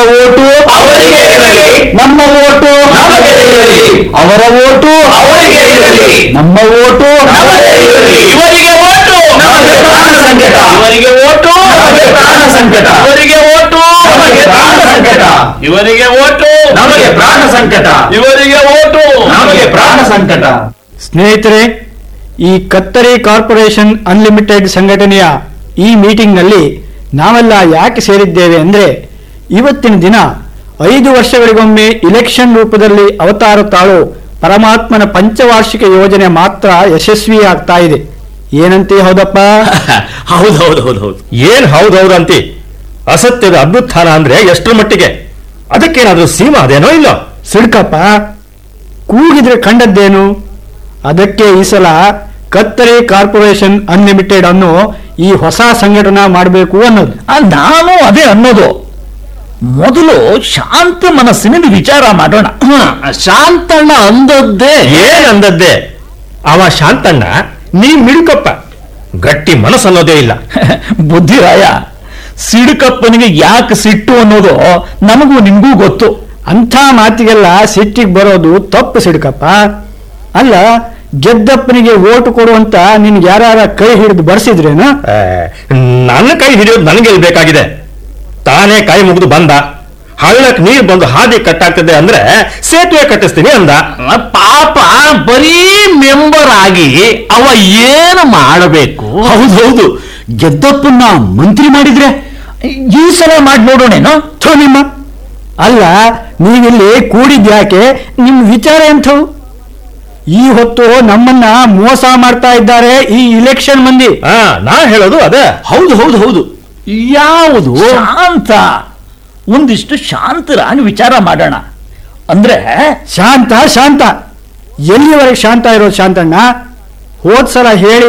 Vote ಅವರಿಗೆ ಇರಲಿ. ನಮ್ಮ ಓಟು ನಮಗೆ ಇರಲಿ. ಅವರ ಓಟು ಅವರಿಗೆ ಇರಲಿ. ನಮ್ಮ ಓಟು ನಮಗೆ ಇರಲಿ. ಇವರಿಗೆ ಓಟು ನಮಗೆ ಪ್ರಾಣ ಸಂಕಟ. ಇವರಿಗೆ ಓಟು ನಮಗೆ ಪ್ರಾಣ ಸಂಕಟ. ಇವರಿಗೆ ಓಟು ನಮಗೆ ಪ್ರಾಣ ಸಂಕಟ. ಇವರಿಗೆ ಓಟು ನಮಗೆ ಪ್ರಾಣ ಸಂಕಟ ಇವರಿಗೆ ಓಟು ನಮಗೆ ಪ್ರಾಣ ಸಂಕಟ ಸ್ನೇಹಿತರೆ ಈ ಕತ್ತರಿ ಕಾರ್ಪೊರೇಷನ್ ಅನ್ಲಿಮಿಟೆಡ್ ಸಂಘಟನೆಯ ಈ ಮೀಟಿಂಗ್ನಲ್ಲಿ ನಾವೆಲ್ಲ ಯಾಕೆ ಸೇರಿದ್ದೇವೆ ಅಂದರೆ ಇವತ್ತಿನ ದಿನ ಐದು ವರ್ಷಗಳಿಗೊಮ್ಮೆ ಇಲೆಕ್ಷನ್ ರೂಪದಲ್ಲಿ ಅವತಾರ ತಾಳು ಪರಮಾತ್ಮನ ಪಂಚವಾರ್ಷಿಕ ಯೋಜನೆ ಮಾತ್ರ ಯಶಸ್ವಿಯಾಗ್ತಾ ಇದೆ ಏನಂತೆ ಹೌದಪ್ಪ ಹೌದು ಹೌದು ಹೌದು ಹೌದು ಏನ್ ಹೌದು ಹೌದು ಅಂತಿ ಅಸತ್ಯದ ಅಭ್ಯುತ್ಥಾನ ಅಂದ್ರೆ ಎಷ್ಟರ ಮಟ್ಟಿಗೆ ಅದಕ್ಕೇನಾದ್ರೂ ಸೀಮಾ ಅದೇನೋ ಇಲ್ಲ ಸಿಡ್ಕಪ್ಪ ಕೂಗಿದ್ರೆ ಕಂಡದ್ದೇನು ಅದಕ್ಕೆ ಈ ಸಲ ಕತ್ತರಿ ಕಾರ್ಪೊರೇಷನ್ ಅನ್ಲಿಮಿಟೆಡ್ ಅನ್ನು ಈ ಹೊಸ ಸಂಘಟನಾ ಮಾಡಬೇಕು ಅನ್ನೋದು ಆ, ನಾನು ಅದೇ ಅನ್ನೋದು ಮೊದಲು ಶಾಂತ ಮನಸ್ಸಿನಿಂದ ವಿಚಾರ ಮಾಡೋಣ ಶಾಂತಣ್ಣ ಅಂದದ್ದೇ ಏನ್ ಅಂದದ್ದೇ ಅವ ಶಾಂತಣ್ಣ ನೀ ಮಿಡುಕಪ್ಪ ಗಟ್ಟಿ ಮನಸ್ಸು ಅನ್ನೋದೇ ಇಲ್ಲ ಬುದ್ಧಿರಾಯ ಸಿಡುಕಪ್ಪನಿಗೆ ಯಾಕೆ ಸಿಟ್ಟು ಅನ್ನೋದು ನಮಗೂ ನಿಮಗೂ ಗೊತ್ತು ಅಂಥ ಮಾತಿಗೆಲ್ಲ ಸಿಟ್ಟಿಗೆ ಬರೋದು ತಪ್ಪು ಸಿಡ್ಕಪ್ಪ ಅಲ್ಲ ಗೆದ್ದಪ್ಪನಿಗೆ ಓಟು ಕೊಡುವಂತ ನಿನ್ಗೆ ಯಾರ ಕೈ ಹಿಡಿದು ಬರ್ಸಿದ್ರೇನು ಆ, ನನ್ನ ಕೈ ಹಿಡಿಯೋದು ನನಗೆ ಬೇಕಾಗಿದೆ ತಾನೇ ಕೈ ಮುಗಿದು ಬಂದ ಹಳ್ಳಕ್ ನೀರ್ ಬಂದು ಹಾದಿ ಕಟ್ಟಾಗ್ತದೆ ಅಂದ್ರೆ ಸೇತುವೆ ಕಟ್ಟಿಸ್ತೀನಿ ಅಂದ ಪಾಪ ಬರೀ ಮೆಂಬರ್ ಆಗಿ ಅವ ಏನು ಮಾಡಬೇಕು ಹೌದೌದು ಗೆದ್ದಪ್ಪನ್ನ ಮಂತ್ರಿ ಮಾಡಿದ್ರೆ ಈ ಸಲ ಮಾಡಿ ನೋಡೋಣೇನೋ ಥು ನಿಮ್ಮ ಅಲ್ಲ ನೀವಿಲ್ಲಿ ಕೂಡಿದ್ಯಾಕೆ ನಿಮ್ ವಿಚಾರ ಎಂಥವು ಈ ಹೊತ್ತು ನಮ್ಮನ್ನ ಮೋಸ ಮಾಡ್ತಾ ಇದ್ದಾರೆ ಈ ಇಲೆಕ್ಷನ್ ಮಂದಿ ಆ ನಾ ಹೇಳೋದು ಅದೇ ಹೌದು ಹೌದು ಹೌದು ಯಾವುದು ಶಾಂತ ಒಂದಿಷ್ಟು ಶಾಂತರಾಗಿ ವಿಚಾರ ಮಾಡೋಣ ಅಂದ್ರೆ ಶಾಂತ ಶಾಂತ ಎಲ್ಲಿವರೆಗೆ ಶಾಂತ ಇರೋದು ಶಾಂತಣ್ಣ ಹೋದ್ಸಲ ಹೇಳಿ